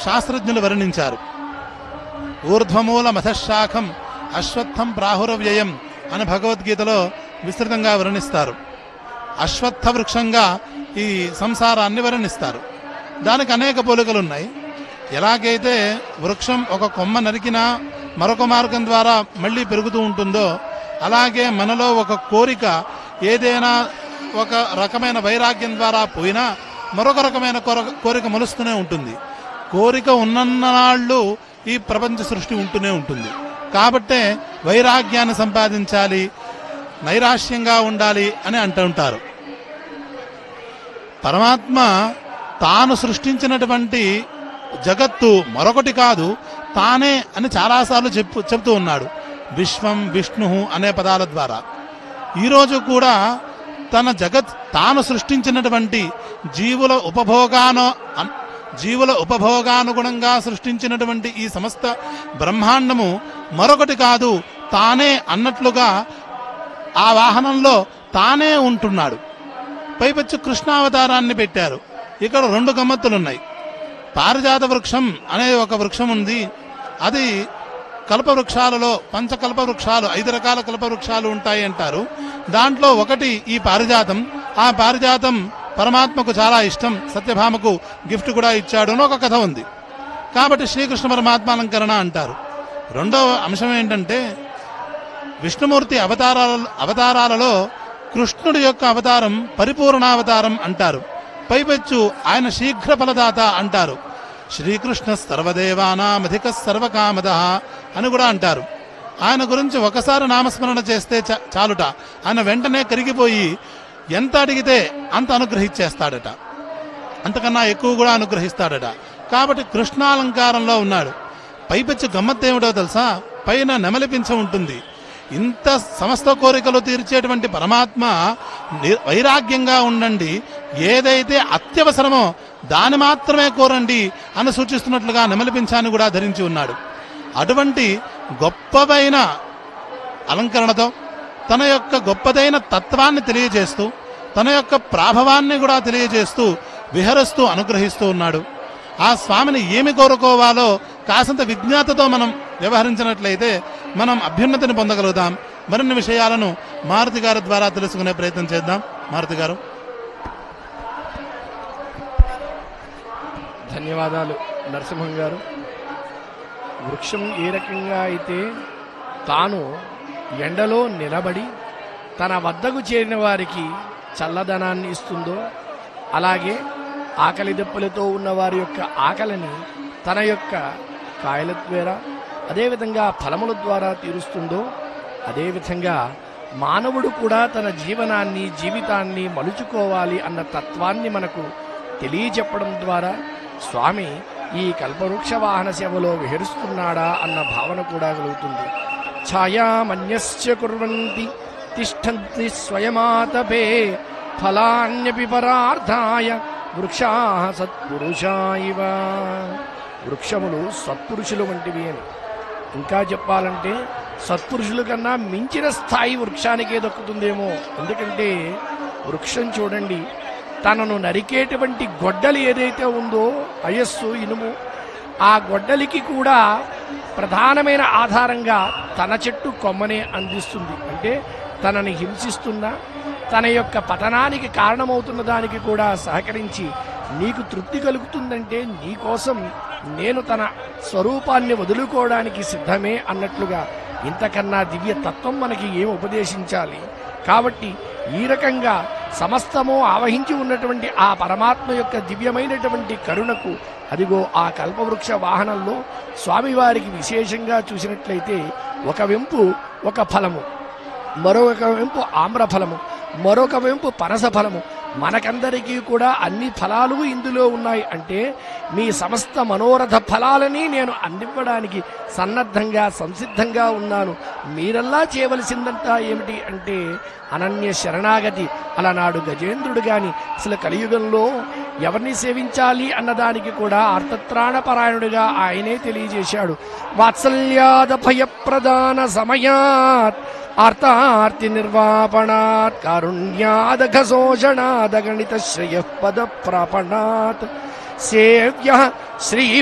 శాస్త్రజ్ఞులు వర్ణించారు ఊర్ధ్వమూల మధశాఖం అశ్వత్థం ప్రాహురవ్యయం అని భగవద్గీతలో విస్తృతంగా వర్ణిస్తారు అశ్వత్థ వృక్షంగా ఈ సంసారాన్ని వర్ణిస్తారు దానికి అనేక పోలికలు ఉన్నాయి ఎలాగైతే వృక్షం ఒక కొమ్మ నరికినా మరొక మార్గం ద్వారా మళ్ళీ పెరుగుతూ ఉంటుందో అలాగే మనలో ఒక కోరిక ఏదైనా ఒక రకమైన వైరాగ్యం ద్వారా పోయినా మరొక రకమైన కొర- కోరిక మలుస్తూనే ఉంటుంది కోరిక ఉన్నన్నాళ్ళు ఈ ప్రపంచ సృష్టి ఉంటూనే ఉంటుంది కాబట్టే వైరాగ్యాన్ని సంపాదించాలి నైరాశ్యంగా ఉండాలి అని అంటుంటారు పరమాత్మ తాను సృష్టించినటువంటి జగత్తు మరొకటి కాదు తానే అని చాలాసార్లు చెప్పు చెప్తూ ఉన్నాడు విశ్వం విష్ణు అనే పదాల ద్వారా ఈరోజు కూడా తన జగత్ తాను సృష్టించినటువంటి జీవుల ఉపభోగాను అన్- జీవుల ఉపభోగానుగుణంగా సృష్టించినటువంటి ఈ సమస్త బ్రహ్మాండము మరొకటి కాదు తానే అన్నట్లుగా ఆ వాహనంలో తానే ఉంటున్నాడు పైపచ్చు కృష్ణావతారాన్ని పెట్టారు ఇక్కడ రెండు గమ్మత్తులున్నాయి పారిజాత వృక్షం అనే ఒక వృక్షం ఉంది అది కల్ప వృక్షాలలో పంచకల్ప వృక్షాలు ఐదు రకాల కల్ప వృక్షాలు ఉంటాయి అంటారు దాంట్లో ఒకటి ఈ పారిజాతం ఆ పారిజాతం పరమాత్మకు చాలా ఇష్టం సత్యభామకు గిఫ్ట్ కూడా ఇచ్చాడు అని ఒక కథ ఉంది కాబట్టి శ్రీకృష్ణ పరమాత్మాలంకరణ అంటారు రెండవ అంశం ఏంటంటే విష్ణుమూర్తి అవతారాల అవతారాలలో కృష్ణుడి యొక్క అవతారం పరిపూర్ణావతారం అంటారు పైపెచ్చు ఆయన శీఘ్ర ఫలదాత అంటారు శ్రీకృష్ణ సర్వదేవానామధిక సర్వకామద అని కూడా అంటారు ఆయన గురించి ఒకసారి నామస్మరణ చేస్తే చ- చాలుట ఆయన వెంటనే కరిగిపోయి ఎంత అడిగితే అంత అనుగ్రహించేస్తాడట అంతకన్నా ఎక్కువ కూడా అనుగ్రహిస్తాడట కాబట్టి కృష్ణాలంకారంలో ఉన్నాడు పైపెచ్చు గమ్మత్తేమిటో తెలుసా పైన నెమలిపించ ఉంటుంది ఇంత సమస్త కోరికలు తీర్చేటువంటి పరమాత్మ ని- వైరాగ్యంగా ఉండండి ఏదైతే అత్యవసరమో దాని మాత్రమే కోరండి అని సూచిస్తున్నట్లుగా నెమలిపించాన్ని కూడా ధరించి ఉన్నాడు అటువంటి గొప్పవైన అలంకరణతో తన యొక్క గొప్పదైన తత్వాన్ని తెలియజేస్తూ తన యొక్క ప్రాభవాన్ని కూడా తెలియజేస్తూ విహరిస్తూ అనుగ్రహిస్తూ ఉన్నాడు ఆ స్వామిని ఏమి కోరుకోవాలో కాసంత విజ్ఞాతతో మనం వ్యవహరించినట్లయితే మనం అభ్యున్నతిని పొందగలుగుతాం మరిన్ని విషయాలను మారుతి గారి ద్వారా తెలుసుకునే ప్రయత్నం చేద్దాం మారుతి గారు ధన్యవాదాలు నరసింహం గారు వృక్షం ఏ రకంగా అయితే తాను ఎండలో నిలబడి తన వద్దకు చేరిన వారికి చల్లదనాన్ని ఇస్తుందో అలాగే ఆకలి దెబ్బలతో ఉన్న వారి యొక్క ఆకలిని తన యొక్క కాయల ద్వారా అదేవిధంగా ఫలముల ద్వారా తీరుస్తుందో అదేవిధంగా మానవుడు కూడా తన జీవనాన్ని జీవితాన్ని మలుచుకోవాలి అన్న తత్వాన్ని మనకు తెలియచెప్పడం ద్వారా స్వామి ఈ కల్పవృక్ష వాహన సేవలో విహరిస్తున్నాడా అన్న భావన కూడా కలుగుతుంది ఛాయామన్యశ్చ కుర్వంతి తిష్టంతి స్వయమాతపే ఫలాన్యపి పరార్థాయ వృక్షా సత్పురుషా ఇవ వృక్షములు సత్పురుషులు వంటివి అని ఇంకా చెప్పాలంటే సత్పురుషుల కన్నా మించిన స్థాయి వృక్షానికే దక్కుతుందేమో ఎందుకంటే వృక్షం చూడండి తనను నరికేటువంటి గొడ్డలి ఏదైతే ఉందో అయస్సు ఇనుము ఆ గొడ్డలికి కూడా ప్రధానమైన ఆధారంగా తన చెట్టు కొమ్మనే అందిస్తుంది అంటే తనని హింసిస్తున్న తన యొక్క పతనానికి కారణమవుతున్న దానికి కూడా సహకరించి నీకు తృప్తి కలుగుతుందంటే నీకోసం నేను తన స్వరూపాన్ని వదులుకోవడానికి సిద్ధమే అన్నట్లుగా ఇంతకన్నా దివ్య తత్వం మనకి ఏం ఉపదేశించాలి కాబట్టి ఈ రకంగా సమస్తము ఆవహించి ఉన్నటువంటి ఆ పరమాత్మ యొక్క దివ్యమైనటువంటి కరుణకు అదిగో ఆ కల్పవృక్ష వాహనంలో స్వామివారికి విశేషంగా చూసినట్లయితే ఒక వెంపు ఒక ఫలము మరొక వెంపు ఆమ్ర ఫలము మరొక వెంపు పనస ఫలము మనకందరికీ కూడా అన్ని ఫలాలు ఇందులో ఉన్నాయి అంటే మీ సమస్త మనోరథ ఫలాలని నేను అందివ్వడానికి సన్నద్ధంగా సంసిద్ధంగా ఉన్నాను మీరల్లా చేయవలసిందంతా ఏమిటి అంటే అనన్య శరణాగతి అలనాడు గజేంద్రుడు గాని అసలు కలియుగంలో ఎవరిని సేవించాలి అన్నదానికి కూడా అర్థత్రాణపరాయణుడిగా ఆయనే తెలియజేశాడు వాత్సల్యాద భయప్రదాన సమయాత్ ఆర్తార్తి నిర్వాపణాత్ కారుణ్యాదఘ శోషణాదగణిత శ్రేయ పద ప్రాపణాత్ సేవ్య శ్రీ